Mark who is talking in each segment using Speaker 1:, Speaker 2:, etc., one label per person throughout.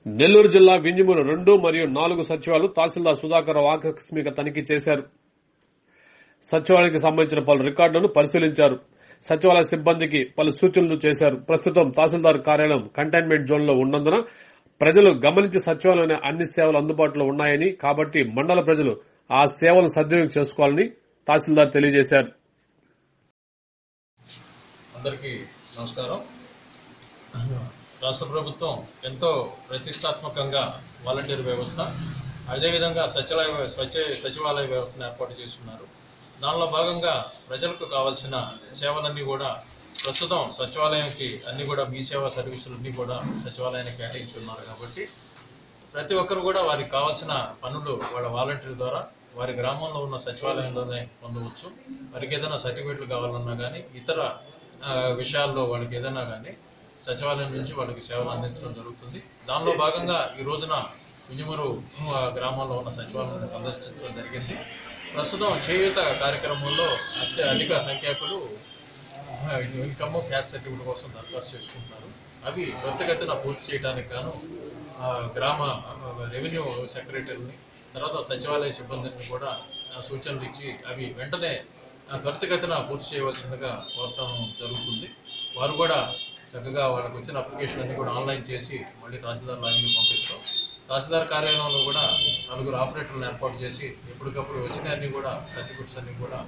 Speaker 1: నెల్లూరు జిల్లా వింజమూరు రెండు మరియు నాలుగు సచివాలు తహసీల్దార్ సుధాకర్ ఆకస్మిక తనిఖీ చేశారు సచివాలయానికి సంబంధించిన పలు రికార్డులను పరిశీలించారు సచివాలయ సిబ్బందికి పలు సూచనలు చేశారు ప్రస్తుతం తహసీల్దార్ కార్యాలయం కంటైన్మెంట్ జోన్ లో ఉన్నందున ప్రజలు గమనించి సచివాలయంలోని అన్ని సేవలు అందుబాటులో ఉన్నాయని కాబట్టి మండల ప్రజలు ఆ సేవలను సద్వినియోగం చేసుకోవాలని తహసీల్దార్ తెలియజేశారు
Speaker 2: అందరికీ నమస్కారం రాష్ట్ర ప్రభుత్వం ఎంతో ప్రతిష్టాత్మకంగా వాలంటీర్ వ్యవస్థ అదేవిధంగా సచివాలయ స్వచ్ఛ సచివాలయ వ్యవస్థను ఏర్పాటు చేస్తున్నారు దానిలో భాగంగా ప్రజలకు కావాల్సిన సేవలన్నీ కూడా ప్రస్తుతం సచివాలయంకి అన్ని కూడా మీ సేవా సర్వీసులన్నీ కూడా సచివాలయానికి కేటాయించున్నారు కాబట్టి ప్రతి ఒక్కరు కూడా వారికి కావాల్సిన పనులు వాళ్ళ వాలంటీర్ ద్వారా వారి గ్రామంలో ఉన్న సచివాలయంలోనే పొందవచ్చు వారికి ఏదైనా సర్టిఫికేట్లు కావాలన్నా కానీ ఇతర ఆ, విషయాల్లో వాళ్ళకి ఏదైనా కానీ సచివాలయం నుంచి వాళ్ళకి సేవలు అందించడం జరుగుతుంది దానిలో భాగంగా ఈ రోజున వింజమూరు ఆ, గ్రామంలో ఉన్న సచివాలయాన్ని సందర్శించడం జరిగింది ప్రస్తుతం చేయూత కార్యక్రమంలో అత్య అధిక సంఖ్యాకులు ఇన్కమ్ క్యాష్ సర్టిఫికేట్ కోసం దరఖాస్తు చేసుకుంటున్నారు అవి త్వరితగతిన పూర్తి చేయడానికి గాను ఆ, గ్రామ ఆ, రెవెన్యూ సెక్రటరీని తర్వాత సచివాలయ సిబ్బందిని కూడా ఆ, సూచనలు ఇచ్చి అవి వెంటనే ఆ, త్వరితగతిన పూర్తి చేయవలసిందిగా కోరటం జరుగుతుంది వారు కూడా చక్కగా వాళ్ళకి వచ్చిన అప్లికేషన్ అన్ని కూడా ఆన్లైన్ చేసి మళ్ళీ తహసీల్దార్ లైన్కి పంపిస్తాం తహసీల్దార్ కార్యాలయంలో కూడా నలుగురు ఆపరేటర్లను ఏర్పాటు చేసి ఎప్పటికప్పుడు వచ్చిన అన్ని కూడా సర్టిఫికెట్స్ అన్ని కూడా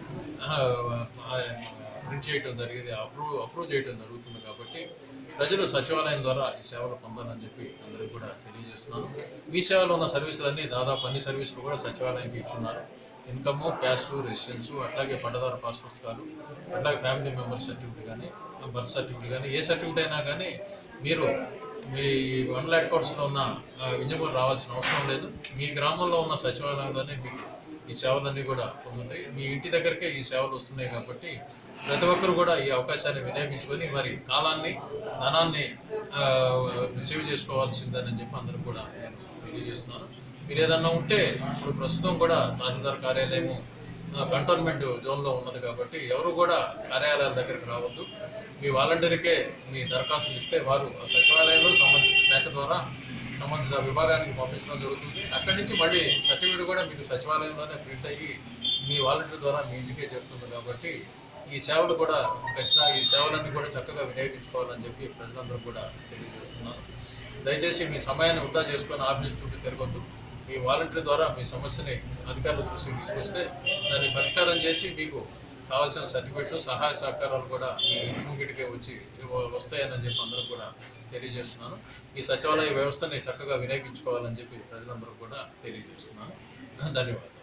Speaker 2: ప్రింట్ చేయడం జరిగింది అప్రూవ్ అప్రూవ్ చేయడం జరుగుతుంది కాబట్టి ప్రజలు సచివాలయం ద్వారా ఈ సేవలు పొందాలని చెప్పి అందరికీ కూడా తెలియజేస్తున్నాను మీ సేవలో ఉన్న సర్వీసులన్నీ దాదాపు అన్ని సర్వీసులు కూడా సచివాలయానికి ఇచ్చున్నారు ఇన్కమ్ క్యాస్ట్ రెసిడెన్స్ అట్లాగే పట్టదారు పాస్ పుస్తకాలు అట్లాగే ఫ్యామిలీ మెంబర్ సర్టిఫికేట్ కానీ బర్త్ సర్టిఫికేట్ కానీ ఏ సర్టిఫికేట్ అయినా కానీ మీరు మీ మండల హెడ్ క్వార్టర్స్లో ఉన్న ఆ, వింజమూరు రావాల్సిన అవసరం లేదు మీ గ్రామంలో ఉన్న సచివాలయంలోనే మీకు ఈ సేవలన్నీ కూడా పొందుతాయి మీ ఇంటి దగ్గరకే ఈ సేవలు వస్తున్నాయి కాబట్టి ప్రతి ఒక్కరు కూడా ఈ అవకాశాన్ని వినియోగించుకొని వారి కాలాన్ని ధనాన్ని ఆ, సేవ్ చేసుకోవాల్సిందని చెప్పి అందరూ కూడా నేను తెలియజేస్తున్నాను మీరు ఏదన్నా ఉంటే ఇప్పుడు ప్రస్తుతం కూడా తహసీల్దార్ కార్యాలయం కంటోన్మెంట్ జోన్లో ఉన్నది కాబట్టి ఎవరు కూడా కార్యాలయాల దగ్గరికి రావద్దు మీ వాలంటీర్కే మీ దరఖాస్తులు ఇస్తే వారు ఆ సచివాలయంలో సంబంధిత శాఖ ద్వారా సంబంధిత విభాగానికి పంపించడం జరుగుతుంది అక్కడి నుంచి మళ్ళీ సర్టిఫికేట్ కూడా మీకు సచివాలయంలోనే ప్రింట్ అయ్యి మీ వాలంటీర్ ద్వారా మీ ఇంటికే చేరుతుంది కాబట్టి ఈ సేవలు కూడా ఖచ్చితంగా ఈ సేవలన్నీ కూడా చక్కగా వినియోగించుకోవాలని చెప్పి ప్రజలందరూ కూడా తెలియజేస్తున్నాను దయచేసి మీ సమయాన్ని వృధా చేసుకొని ఆఫీస్ చుట్టూ తిరగొద్దు మీ వాలంటీర్ ద్వారా మీ సమస్యని అధికారుల దృష్టికి తీసుకొస్తే దాన్ని పరిష్కారం చేసి మీకు కావాల్సిన సర్టిఫికెట్లు సహాయ సహకారాలు కూడా మీ ఇంటి ముంగిటికే వచ్చి వస్తాయని చెప్పి అందరూ కూడా తెలియజేస్తున్నాను ఈ సచివాలయ వ్యవస్థని చక్కగా వినియోగించుకోవాలని చెప్పి ప్రజలందరూ కూడా తెలియజేస్తున్నాను ధన్యవాదాలు